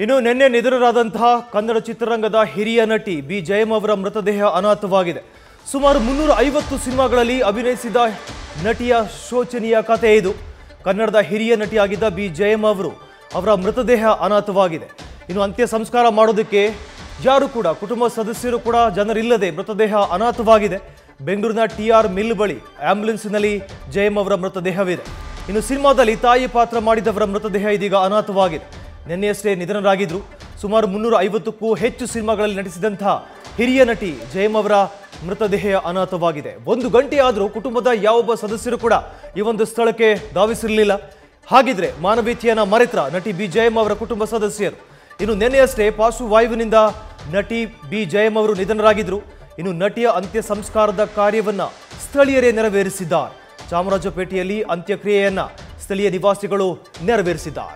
ಇನ್ನು ನಿನ್ನೆ ನಿಧನರಾದಂತಹ ಕನ್ನಡ ಚಿತ್ರರಂಗದ ಹಿರಿಯ ನಟಿ ಬಿ ಜಯಮ್ ಅವರ ಮೃತದೇಹ ಅನಾಥವಾಗಿದೆ ಸುಮಾರು ಮುನ್ನೂರ ಐವತ್ತು ಸಿನಿಮಾಗಳಲ್ಲಿ ಅಭಿನಯಿಸಿದ ನಟಿಯ ಶೋಚನೀಯ ಕಥೆ ಇದು ಕನ್ನಡದ ಹಿರಿಯ ನಟಿಯಾಗಿದ್ದ ಬಿ ಜಯಮ್ ಅವರು ಅವರ ಮೃತದೇಹ ಅನಾಥವಾಗಿದೆ ಇನ್ನು ಅಂತ್ಯ ಸಂಸ್ಕಾರ ಮಾಡೋದಕ್ಕೆ ಯಾರು ಕೂಡ ಕುಟುಂಬ ಸದಸ್ಯರು ಕೂಡ ಜನರಿಲ್ಲದೆ ಮೃತದೇಹ ಅನಾಥವಾಗಿದೆ ಬೆಂಗಳೂರಿನ ಟಿ ಆರ್ ಮಿಲ್ ಬಳಿ ಆಂಬ್ಯುಲೆನ್ಸ್ನಲ್ಲಿ ಜಯಮ್ ಅವರ ಮೃತದೇಹವಿದೆ ಇನ್ನು ಸಿನಿಮಾದಲ್ಲಿ ತಾಯಿ ಪಾತ್ರ ಮಾಡಿದವರ ಮೃತದೇಹ ಇದೀಗ ಅನಾಥವಾಗಿದೆ ನಿನ್ನೆಯಷ್ಟೇ ನಿಧನರಾಗಿದ್ರು ಸುಮಾರು ಮುನ್ನೂರ ಐವತ್ತಕ್ಕೂ ಹೆಚ್ಚು ಸಿನಿಮಾಗಳಲ್ಲಿ ನಟಿಸಿದಂತಹ ಹಿರಿಯ ನಟಿ ಜಯಮ್ ಅವರ ಮೃತದೇಹ ಅನಾಥವಾಗಿದೆ ಒಂದು ಗಂಟೆ ಆದರೂ ಕುಟುಂಬದ ಯಾವೊಬ್ಬ ಸದಸ್ಯರು ಕೂಡ ಈ ಒಂದು ಸ್ಥಳಕ್ಕೆ ಧಾವಿಸಿರಲಿಲ್ಲ ಹಾಗಿದ್ರೆ ಮಾನವೀಯತೆಯನ್ನ ಮರೆತ್ರ ನಟಿ ಬಿ ಜಯಮ್ ಅವರ ಕುಟುಂಬ ಸದಸ್ಯರು ಇನ್ನು ನಿನ್ನೆಯಷ್ಟೇ ಪಾರ್ಶ್ವವಾಯುವಿನಿಂದ ನಟಿ ಬಿ ಜಯಮ್ ಅವರು ನಿಧನರಾಗಿದ್ರು ಇನ್ನು ನಟಿಯ ಅಂತ್ಯ ಸಂಸ್ಕಾರದ ಕಾರ್ಯವನ್ನ ಸ್ಥಳೀಯರೇ ನೆರವೇರಿಸಿದ್ದಾರೆ ಚಾಮರಾಜಪೇಟೆಯಲ್ಲಿ ಅಂತ್ಯಕ್ರಿಯೆಯನ್ನ ಸ್ಥಳೀಯ ನಿವಾಸಿಗಳು ನೆರವೇರಿಸಿದ್ದಾರೆ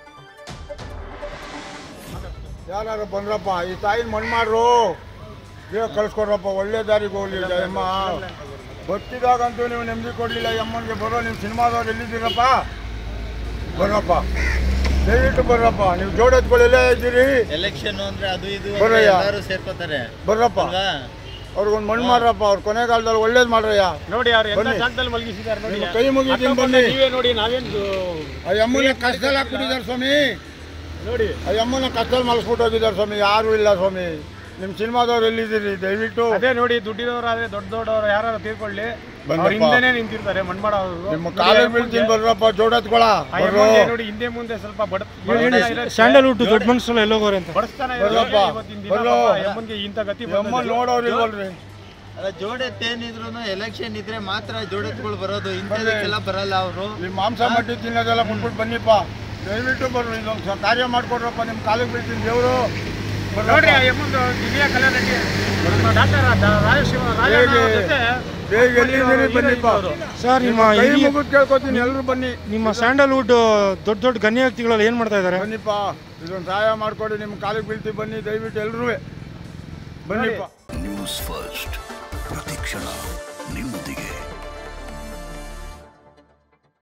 ಯಾರು ಬಂದ್ರಪ್ಪ ಈ ತಾಯಿನ ಮಣ್ಣು ಮಾಡ್ರು ಬೇಗ ಕಳ್ಸ್ಕೊಡ್ರಪ್ಪ ಒಳ್ಳೆ ದಾರಿಗೆ ಹೋಗ್ಲಿ ಅಮ್ಮ ಗೊತ್ತಿದಾಗಂತೂ ನೀವು ನೆಮ್ಮದಿ ಕೊಡಲಿಲ್ಲ ಅಮ್ಮನಿಗೆ ಬರೋ ನೀವು ಸಿನಿಮಾದವ್ರು ಎಲ್ಲಿದ್ದೀರಪ್ಪ ಬರ್ರಪ್ಪ ದಯವಿಟ್ಟು ಬರ್ರಪ್ಪ ನೀವು ಜೋಡೆತ್ಕೊಳ್ಳೆಲ್ಲ ಇದ್ದೀರಿ ಎಲೆಕ್ಷನ್ ಅಂದ್ರೆ ಅದು ಇದು ಬರಯ್ಯ. ಎಲ್ಲರೂ ಸೇರ್ಕೋತಾರೆ ಬರ್ರಪ್ಪ ಅಲ್ವಾ ಅವ್ರಿಗೊಂದು ಮಣ್ಣು ಮಾಡ್ರಪ್ಪ ಅವ್ರ ಕೊನೆಗಾಲದಲ್ಲಿ ಒಳ್ಳೇದು ಮಾಡ್ರಯ್ಯ ನೋಡಿ ಅವ್ರು ಎಂತ ಬನ್ನಿ. ಜಾಗದಲ್ಲಿ ಮಲಗಿಸಿದ್ದಾರೆ ನೋಡಿ ನಿಮ್ಮ ಕೈ ಮುಗಿತೀನಿ ಬನ್ನಿ ನೀವೇ ನೋಡಿ ನಾವೇನು ಆ ಅಮ್ಮನ ಕಷ್ಟದಲ್ಲಿ ಹಾಕ್ಬಿಟ್ಟಿದ್ದಾರೆ ಸ್ವಾಮಿ ನೋಡಿ ಆ ಅಮ್ಮನ ಕಷ್ಟದಲ್ಲಿ ಮಲಸ್ಬಿಟ್ಟು ಹೋಗಿದ್ದಾರೆ ಸ್ವಾಮಿ ಯಾರೂ ಇಲ್ಲ ಸ್ವಾಮಿ ನಿಮ್ಮ ಸಿನಿಮಾದವ್ರು ಎಲ್ಲಿದ್ದೀರಿ ದಯವಿಟ್ಟು ಅದೇ ನೋಡಿ ದುಡ್ಡಿದವರಾದ್ರೆ ದೊಡ್ಡ ದೊಡ್ಡವರು ಯಾರು ತೀರ್ಕೊಳ್ಳಿ ಬನ್ನಪ್ಪ. ಅವ್ರ ಹಿಂದೆನೆ ನಿಂತಿರ್ತಾರೆ ಮಣ್ಮಾಡೋರು ನಿಮ್ಮ ಕಾಲಿಗೆ ಬೀಳ್ತೀನಿ ಬರ್ರಪ್ಪ ಜೋಡೆತ್ಕೊಳ ಬರ್ರು ನೋಡಿ ಹಿಂದೆ ಮುಂದೆ ಸ್ವಲ್ಪ ಬಡ ಸ್ಯಾಂಡಲ್ವುಡ್ ದೊಡ್ಡ ಮನುಷ್ಯರು ಎಲ್ಲೋಗೋರೆ ಅಂತ ಬಡಸ್ತಾನ ಬರ್ರಪ್ಪ, ಬರ್ರೋ. ಯಮ್ಮನ್ಗೆ ಇಂಥ ಗತಿ ಈ ಅಮ್ಮ ನೋಡೋರು ಇಲ್ವಲ್ರಿ ಅಲ್ಲ ಜೋಡೆತ್ತೇನಿದ್ರು ಎಲೆಕ್ಷನ್ ಇದ್ರೆ ಮಾತ್ರ ಜೋಡೆತ್ಗಳು ಬರೋದು ಇಂಥದಕ್ಕೆಲ್ಲ ಬರಲ್ಲ ಅವರು ಈ ಮಾಂಸ ಮಟ್ಟಿ ತಿನ್ನೋದೆಲ್ಲ ಬಿಟ್ಬಿಟ್ಟು ಬನ್ನಿಪ್ಪ ದಯವಿಟ್ಟು ಬರ್ರಿ ಇದೊಂದು ಸ- ಕಾರ್ಯ ಮಾಡ್ಕೊಡ್ರಪ್ಪ ನಿಮ್ಮ ಕಾಲಿಗೆ ಬೀಳ್ತೀನಿ ದೇವರು ನೋಡ್ರಿ ಆ ಯಮ್ಮಂದು ದಿವ್ಯ ಕಲೆ ನಟಿ ನಮ್ಮ ಡಾಕ್ಟರ್ ರಾಜಶಿವ ರಾಜಣ್ಣ ಅವ್ರ ಜೊತೆ ಬೇಗ ಎಲ್ಲಿದ್ದೀರಿ ಬನ್ನಿಪ್ಪ ಸರ್ ನಿಮ್ಮ ಕೈ ಹಿರಿಯ- ಮುಗಿದು ಕೇಳ್ಕೊತೀನಿ ಎಲ್ಲರೂ ಬನ್ನಿ ನಿಮ್ಮ ಸ್ಯಾಂಡಲ್ವುಡ್ ದೊಡ್ಡ ದೊಡ್ಡ ಗಣ್ಯ ವ್ಯಕ್ತಿಗಳೆಲ್ಲ ಏನ್ ಮಾಡ್ತಾ ಇದ್ದಾರೆ ಬನ್ನಿಪ್ಪ ಇದೊಂದು ಸಹಾಯ ಮಾಡಿಕೊಡಿ ನಿಮ್ಮ ಕಾಲಿಗೆ ಬೀಳ್ತೀವಿ ಬನ್ನಿ ದಯವಿಟ್ಟು ಎಲ್ಲರೂ ಬನ್ನಿಪ್ಪ ನ್ಯೂಸ್ ಫಸ್ಟ್ ಪ್ರತಿಕ್ಷಣ ನಿಮ್ಮೊಂದಿಗೆ